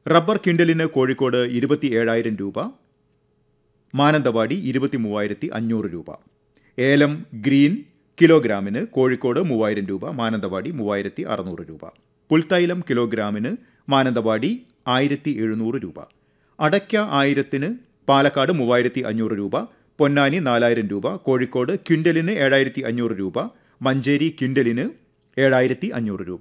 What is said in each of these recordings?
rubber കിൻഡലിന് കോഴിക്കോട് ഇരുപത്തി ഏഴായിരം രൂപ മാനന്തവാടി ഇരുപത്തി മൂവായിരത്തി അഞ്ഞൂറ് രൂപ ഏലം ഗ്രീൻ കിലോഗ്രാമിന് കോഴിക്കോട് മൂവായിരം രൂപ മാനന്തവാടി മൂവായിരത്തി അറുന്നൂറ് രൂപ പുൽത്തൈലം കിലോഗ്രാമിന് മാനന്തവാടി ആയിരത്തി എഴുന്നൂറ് രൂപ അടയ്ക്ക ആയിരത്തിന് പാലക്കാട് മൂവായിരത്തി അഞ്ഞൂറ് രൂപ പൊന്നാനി നാലായിരം രൂപ കോഴിക്കോട് ക്വിൻ്റലിന് ഏഴായിരത്തി അഞ്ഞൂറ് രൂപ മഞ്ചേരി ക്വിൻ്റലിന് ഏഴായിരത്തി അഞ്ഞൂറ് രൂപ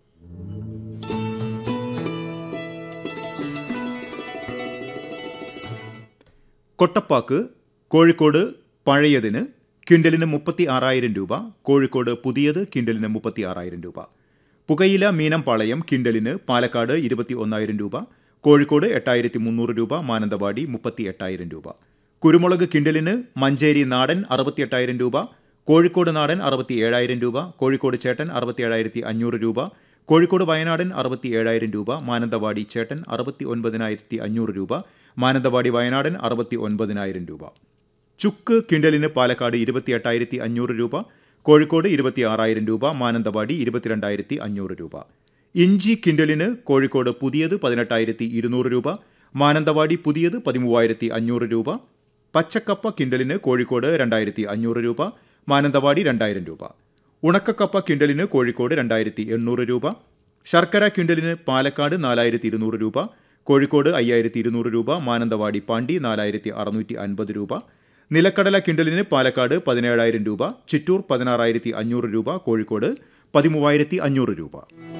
കൊട്ടപ്പാക്ക് കോഴിക്കോട് പഴയതിന് ക്വിൻ്റലിന് മുപ്പത്തി ആറായിരം രൂപ കോഴിക്കോട് പുതിയത് ക്വിൻ്റലിന് മുപ്പത്തി ആറായിരം രൂപ പുകയില മീനംപാളയം കിൻഡലിന് പാലക്കാട് ഇരുപത്തി ഒന്നായിരം രൂപ കോഴിക്കോട് എട്ടായിരത്തി മുന്നൂറ് രൂപ മാനന്തവാടി മുപ്പത്തി എട്ടായിരം രൂപ കുരുമുളക് കിൻഡലിന് മഞ്ചേരി നാടൻ അറുപത്തി എട്ടായിരം രൂപ കോഴിക്കോട് നാടൻ അറുപത്തി ഏഴായിരം രൂപ കോഴിക്കോട് ചേട്ടൻ അറുപത്തി ഏഴായിരത്തി അഞ്ഞൂറ് രൂപ കോഴിക്കോട് വയനാടൻ അറുപത്തി ഏഴായിരം രൂപ മാനന്തവാടി ചേട്ടൻ അറുപത്തി ഒൻപതിനായിരത്തി അഞ്ഞൂറ് രൂപ മാനന്തവാടി വയനാടൻ അറുപത്തി ഒൻപതിനായിരം രൂപ ചുക്ക് കിൻഡലിന് പാലക്കാട് ഇരുപത്തി എട്ടായിരത്തി അഞ്ഞൂറ് രൂപ കോഴിക്കോട് ഇരുപത്തി ആറായിരം രൂപ മാനന്തവാടി ഇരുപത്തിരണ്ടായിരത്തി അഞ്ഞൂറ് രൂപ ഇഞ്ചി കിൻഡലിന് കോഴിക്കോട് പുതിയത് പതിനെട്ടായിരത്തി ഇരുന്നൂറ് രൂപ മാനന്തവാടി പുതിയത് പതിമൂവായിരത്തി അഞ്ഞൂറ് രൂപ പച്ചക്കപ്പ കിൻഡലിന് കോഴിക്കോട് രണ്ടായിരത്തി അഞ്ഞൂറ് രൂപ മാനന്തവാടി രണ്ടായിരം രൂപ ഉണക്കക്കപ്പ കിൻഡലിന് കോഴിക്കോട് രണ്ടായിരത്തി എണ്ണൂറ് രൂപ ശർക്കര കിൻഡലിന് പാലക്കാട് നാലായിരത്തി ഇരുന്നൂറ് രൂപ കോഴിക്കോട് അയ്യായിരത്തി ഇരുന്നൂറ് രൂപ മാനന്തവാടി പാണ്ടി നാലായിരത്തി അറുന്നൂറ്റി അൻപത് രൂപ നിലക്കടല കിൻഡലിന് പാലക്കാട് പതിനേഴായിരം രൂപ ചിറ്റൂർ പതിനാറായിരത്തി അഞ്ഞൂറ് രൂപ കോഴിക്കോട് പതിമൂവായിരത്തി അഞ്ഞൂറ് രൂപ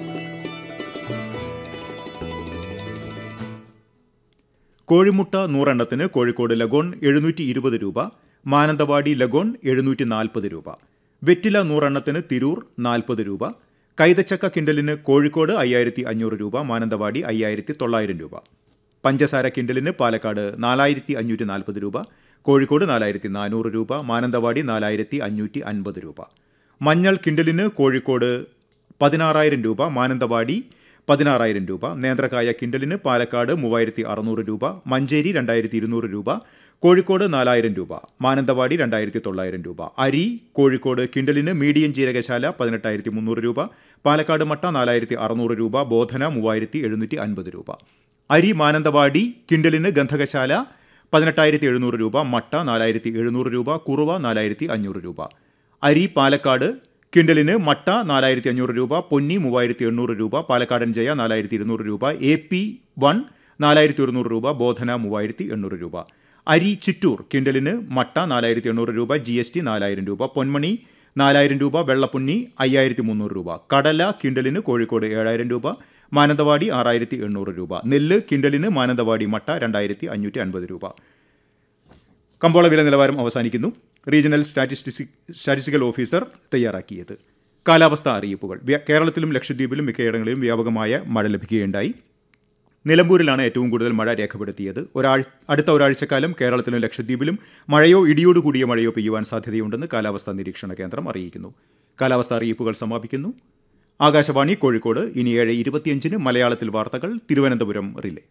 കോഴിമുട്ട നൂറെണ്ണത്തിന് കോഴിക്കോട് ലഗോൺ എഴുന്നൂറ്റി ഇരുപത് രൂപ മാനന്തവാടി ലഗോൺ എഴുന്നൂറ്റി നാൽപ്പത് രൂപ വെറ്റില നൂറെണ്ണത്തിന് തിരൂർ നാൽപ്പത് രൂപ കൈതച്ചക്ക കിൻഡലിന് കോഴിക്കോട് അയ്യായിരത്തി അഞ്ഞൂറ് രൂപ മാനന്തവാടി അയ്യായിരത്തി തൊള്ളായിരം രൂപ പഞ്ചസാര കിൻഡലിന് പാലക്കാട് നാലായിരത്തി അഞ്ഞൂറ്റി നാൽപ്പത് രൂപ കോഴിക്കോട് നാലായിരത്തി നാനൂറ് രൂപ മാനന്തവാടി നാലായിരത്തി അഞ്ഞൂറ്റി അൻപത് രൂപ മഞ്ഞൾ കിൻഡലിന് കോഴിക്കോട് പതിനാറായിരം രൂപ മാനന്തവാടി പതിനാറായിരം രൂപ നേന്ത്രക്കായ കിൻഡലിന് പാലക്കാട് മൂവായിരത്തി അറുന്നൂറ് രൂപ മഞ്ചേരി രണ്ടായിരത്തി ഇരുന്നൂറ് രൂപ കോഴിക്കോട് നാലായിരം രൂപ മാനന്തവാടി രണ്ടായിരത്തി തൊള്ളായിരം രൂപ അരി കോഴിക്കോട് കിൻഡലിന് മീഡിയം ജീരകശാല പതിനെട്ടായിരത്തി മുന്നൂറ് രൂപ പാലക്കാട് മട്ട നാലായിരത്തി അറുന്നൂറ് രൂപ ബോധന മൂവായിരത്തി എഴുന്നൂറ്റി അൻപത് രൂപ അരി മാനന്തവാടി കിൻഡലിന് ഗന്ധകശാല പതിനെട്ടായിരത്തി എഴുന്നൂറ് രൂപ മട്ട നാലായിരത്തി എഴുന്നൂറ് രൂപ കുറുവ നാലായിരത്തി അഞ്ഞൂറ് രൂപ അരി പാലക്കാട് കിൻഡലിന് മട്ട നാലായിരത്തി അഞ്ഞൂറ് രൂപ പൊന്നി മൂവായിരത്തി എണ്ണൂറ് രൂപ പാലക്കാടൻ ജയ നാലായിരത്തി ഇരുന്നൂറ് രൂപ എ പി വൺ നാലായിരത്തി ഒരുന്നൂറ് രൂപ ബോധന മൂവായിരത്തി എണ്ണൂറ് രൂപ അരി ചിറ്റൂർ കിൻഡലിന് മട്ട നാലായിരത്തി എണ്ണൂറ് രൂപ ജി എസ് ടി നാലായിരം രൂപ പൊന്മണി നാലായിരം രൂപ വെള്ളപ്പൊന്നി അയ്യായിരത്തി മുന്നൂറ് രൂപ കടല കിൻഡലിന് കോഴിക്കോട് ഏഴായിരം രൂപ മാനന്തവാടി ആറായിരത്തി എണ്ണൂറ് രൂപ നെല്ല് കിൻഡലിന് മാനന്തവാടി മട്ട രണ്ടായിരത്തി അഞ്ഞൂറ്റി അൻപത് രൂപ കമ്പോള വില നിലവാരം അവസാനിക്കുന്നു റീജിയണൽ സ്റ്റാറ്റിസ്റ്റിക്സ് സ്റ്റാറ്റിസ്റ്റിക്കൽ ഓഫീസർ തയ്യാറാക്കിയത് കാലാവസ്ഥാ അറിയിപ്പുകൾ വ്യ- കേരളത്തിലും ലക്ഷദ്വീപിലും മിക്കയിടങ്ങളിലും വ്യാപകമായ മഴ ലഭിക്കുകയുണ്ടായി നിലമ്പൂരിലാണ് ഏറ്റവും കൂടുതൽ മഴ രേഖപ്പെടുത്തിയത് ഒരാഴ് അടുത്ത ഒരാഴ്ചക്കാലം കേരളത്തിലും ലക്ഷദ്വീപിലും മഴയോ ഇടിയോട് കൂടിയ മഴയോ പെയ്യുവാൻ സാധ്യതയുണ്ടെന്ന് കാലാവസ്ഥാ നിരീക്ഷണ കേന്ദ്രം അറിയിക്കുന്നു കാലാവസ്ഥാ അറിയിപ്പുകൾ സമാപിക്കുന്നു ആകാശവാണി കോഴിക്കോട് ഇനി ഏഴ് ഇരുപത്തിയഞ്ചിന് മലയാളത്തിൽ വാർത്തകൾ തിരുവനന്തപുരം റിലേ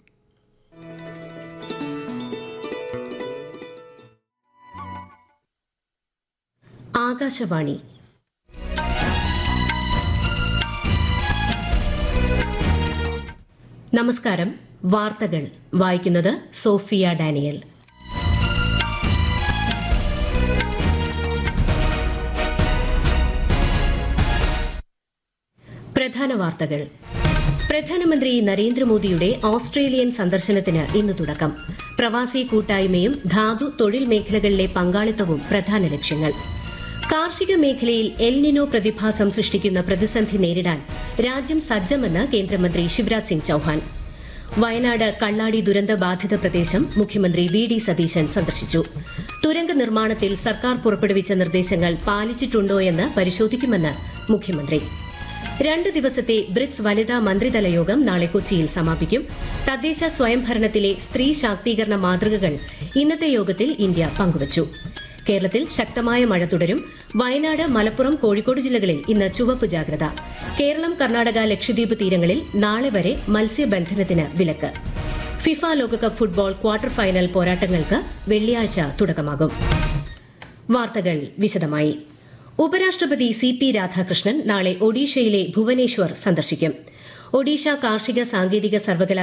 ആകാശവാണി നമസ്കാരം വാർത്തകൾ വായിക്കുന്നത് സോഫിയ ഡാനിയൽ പ്രധാന വാർത്തകൾ പ്രധാനമന്ത്രി നരേന്ദ്രമോദിയുടെ ഓസ്ട്രേലിയൻ സന്ദർശനത്തിന് ഇന്ന് തുടക്കം പ്രവാസി കൂട്ടായ്മയും ധാതു തൊഴിൽ മേഖലകളിലെ പങ്കാളിത്തവും പ്രധാന ലക്ഷ്യങ്ങൾ കാർഷിക മേഖലയിൽ എൽനിനോ പ്രതിഭാസം സൃഷ്ടിക്കുന്ന പ്രതിസന്ധി നേരിടാൻ രാജ്യം സജ്ജമെന്ന് കേന്ദ്രമന്ത്രി ശിവരാജ് സിംഗ് ചൌഹാൻ വയനാട് കള്ളാടി ദുരന്ത ബാധിത പ്രദേശം മുഖ്യമന്ത്രി വി ഡി സതീശൻ സന്ദർശിച്ചു തുരങ്ക നിർമ്മാണത്തിൽ സർക്കാർ പുറപ്പെടുവിച്ച നിർദ്ദേശങ്ങൾ പാലിച്ചിട്ടുണ്ടോയെന്ന് പരിശോധിക്കുമെന്ന് മുഖ്യമന്ത്രി രണ്ട് ദിവസത്തെ ബ്രിക്സ് വനിതാ മന്ത്രിതല യോഗം നാളെ കൊച്ചിയിൽ സമാപിക്കും തദ്ദേശ സ്വയംഭരണത്തിലെ സ്ത്രീ ശാക്തീകരണ മാതൃകകൾ ഇന്നത്തെ യോഗത്തിൽ ഇന്ത്യ പങ്കുവച്ചു കേരളത്തിൽ ശക്തമായ മഴ തുടരും വയനാട് മലപ്പുറം കോഴിക്കോട് ജില്ലകളിൽ ഇന്ന് ചുവപ്പ് ജാഗ്രത കേരളം കർണാടക ലക്ഷദ്വീപ് തീരങ്ങളിൽ നാളെ വരെ മത്സ്യബന്ധനത്തിന് വിലക്ക് ഫിഫ ലോകകപ്പ് ഫുട്ബോൾ ക്വാർട്ടർ ഫൈനൽ പോരാട്ടങ്ങൾക്ക് വെള്ളിയാഴ്ച തുടക്കമാകും വാർത്തകൾ വിശദമായി ഉപരാഷ്ട്രപതി സി പി രാധാകൃഷ്ണൻ നാളെ ഒഡീഷയിലെ ഭുവനേശ്വർ സന്ദർശിക്കും ഒഡീഷ കാർഷിക സാങ്കേതിക സർവകലാശാല